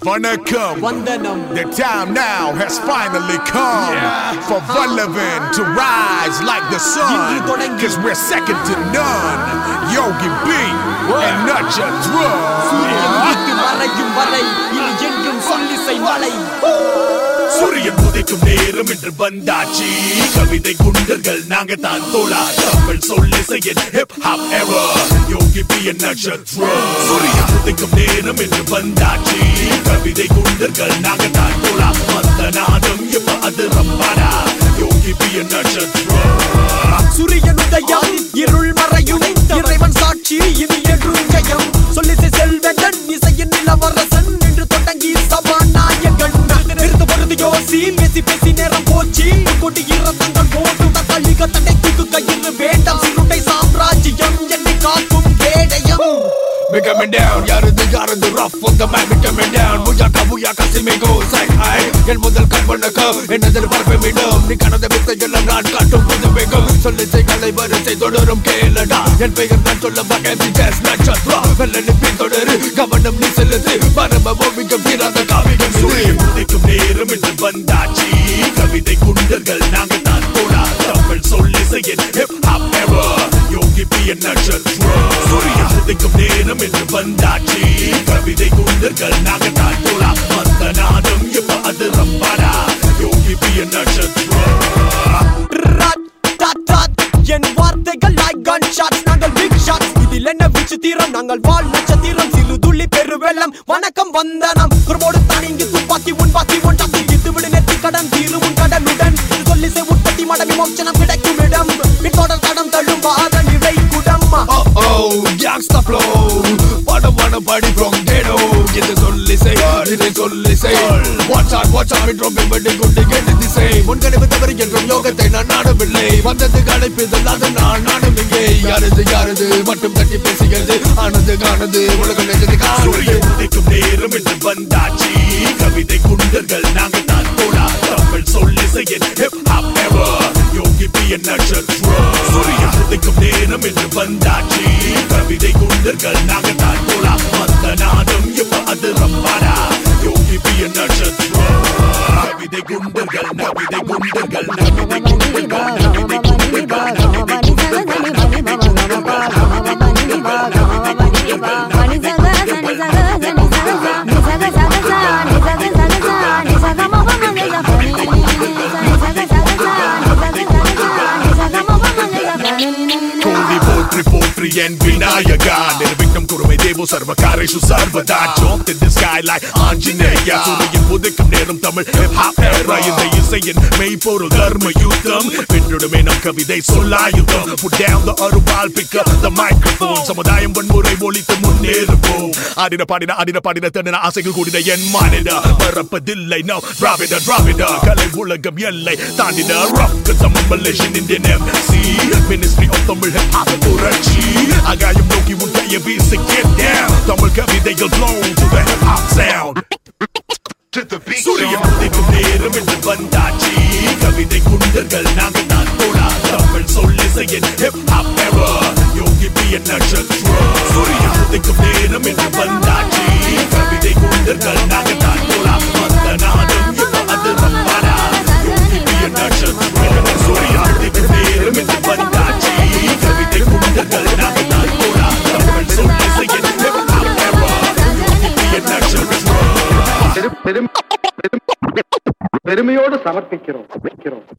Vanakkam. Vandanam. The time now has finally come for Vallabhan to rise like the sun. இன்று தொடங்கி- Cause we're second to none. Yogi B and Nutcha சூரியன் Drum. உதித்து மறையும் வரை இனி என்றும் சொல்லிசை மலை சூரியன் உதிக்கும் நேரம் என்று வந்தாச்சு கவிதை குண்டர்கள் நாங்க தான் தோழா தமிழ் சொல்லிசையின் ஹிப் ஹாப் எவர் யோகி பி நட்சத்திரம் சூரியன் உதிக்கும் நேரம் என்று வந்தாச்சு கவிதை குண்டர்கள் நாங்க தான் தோழா மந்த நாதம் இப்ப அது ரம்பாடா யோகி பி நட்சத்திரம் சூரியன் உதயம் இருள் மறையும் இறைவன் சாட்சி இனி என்றும் ஜெயம் சொல்லிசை செல்வன் இசையின் இளவரசன் என்று தொடங்கி சபாநாயகன் நிறுத்த பொழுது யோசி பேசி பேசி நேரம் போச்சு கொடி இரத்தங்கள் போட்டு தள்ளிக தடை தூக்கு கயிறு வேண்டாம் சிறுண்டை சாம்ராஜ்யம் என்னை காக்கும் கேடயம் Me coming down, யாரது யாரது rough on the man, me coming down புயாக்கா புயாக்கா சிமிகோ say hi என் முதல் கண் வணக்கம் என்னதில் பரப்பமிடும் நீ கனத வித்தையெல்லாம் நான் காட்டும் புது வேகம் சொல்லிசை கலை வரிசை தொடரும் கேளடா என் பெயர் நான் சொல்ல வகை ஜெஸ் நட்சத்திரா வெள்ளனி பின்தொடரு கவனம் நீ செலுத்து பரம ஓவியம் தீராத காவியம் சூரியன் உதிக்கும் நேரம் என்று வந்தாச்சு கவிதை குண்டர்கள் நாங்க தான் போடா தமிழ் சொல்லிசையின் ஹிப் ஹாப் எவர் யோகி பி நட்சத்திரம் சூரியன் உதிக்கும் நேரம் என்று வந்தாச்சு கவிதை குண்டர்கள் நாங்க தான் போடா மந்த நாதம் இப்ப அது ரம்பாடா யோகி பி நட்சத்திரம் ராட் டாட் டாட் என் வார்த்தைகள் லைக் கன் ஷாட்ஸ் நாங்கள் பிக் ஷாட்ஸ் இதில் என்ன விசித்திரம் நாங்கள் வாழ் நட்சத்திரம் சிறு துள்ளி பெரு வெள்ளம் வணக்கம் வந்தனம் குரமோடு தானிங்கி துப்பாக்கி உன் பாக்கி ஒன் டாக்கி இது விடு நெத்தி கடன் தீரு உன் கடனுடன் இது சொல்லிசை உற்பத்தி மடமி மோட்சணம் கிடைக்கும் இடம் பின்தொடர் தடம் தள்ளும் வாத நிறை குடம் Oh oh, gangsta flow படம் வன படி from ghetto இது சொல்லி செய் இதை சொல்லி செய் watch out watch out trophy படி குண்டு கேட்டு திசை முன்கணிப்பு தவறு என்றும் யோகத்தை நான் நாடவில்லை வந்தது களைப்பதில் அது நான் நாடும் இங்கே யாரது யாரது மட்டும் தட்டி பேசுகிறது ஆனது காணது உலக நெஞ்சது காணது உதிக்கும் நேரம் என்று வந்தாச்சு கவிதை குண்டர்கள் நாங்க தான் தோழா தமிழ் சொல்லிசையின் ஹிப் ஹாப் எவர் யோகி பி நட்சத்திரம் சூரியன் உதிக்கும் நேரம் என்று வந்தாச்சு கவிதை குண்டர்கள் நாங்க தான் தோழா மந்த நாதம் இப்ப அது ரம்பாடா யோகி பி நட்சத்திரம் கவிதை குண்டர்கள் கவிதை குண்டர்கள் கவிதை குண்டர்கள் கவிதை குண்டர்கள் கவிதை கோடி போற்றி போற்றி என் விநாயகா நிர்விக்னம் குருமை தேவோ சர்வகாரேஷு சர்வதா ஜோத் in the sky like Anjaneya சூரியன் உதிக்கும் நேரம் தமிழ் hip hop era இந்த இசையின் மெய்ப்பொருள் தர்ம யுத்தம் வென்றுடுமே நம் கவிதை சொல்லாயுதம் put down the அருவாள் pick up the microphone சமுதாயம் வன்முறை ஒழித்து முன்னேறுவோம் ஆடின பாடின ஆடின பாடின தன்னின ஆசைகள் கூடின என் மானிட மறப்பதில்லை நோ திராவிட திராவிட கலை உலகம் எல்லை தாண்டின rough cause I'm a Malaysian Indian MC Ministry of Tamil hip hop புரட்சி ஆகாயம் நோக்கி உன் கையை வீசி get down தமிழ் கவிதைகள் blown to the hip hop sound சூரியன் உதிக்கும் நேரம் என்று வந்தாச்சு கவிதை குண்டர்கள் நாங்க தான் தோழா தமிழ் சொல்லிசையின் ஹிப் ஹாப் எவர் யோகி பி நட்சத்திரம் சூரியன் உதிக்கும் நேரம் என்று வந்தாச்சு கவிதை குண்டர்கள் நாங்க தான் தோழா மந்த நாதம் இப்ப அது ரம்பாடா யோகி பி நட்சத்திரம் சூரியன் உதிக்கும் நேரம் என்று வந்தாச்சு கவிதை குண்டர்கள் நாங்க தான் தோழா தமிழ் சொல்லிசையின் ஹிப் ஹாப் எவர் யோகி பி நட்சத்திரம் பெரும் பெரும் பெரும் பெருமையோடு சமர்ப்பிக்கிறோம் வைக்கிறோம்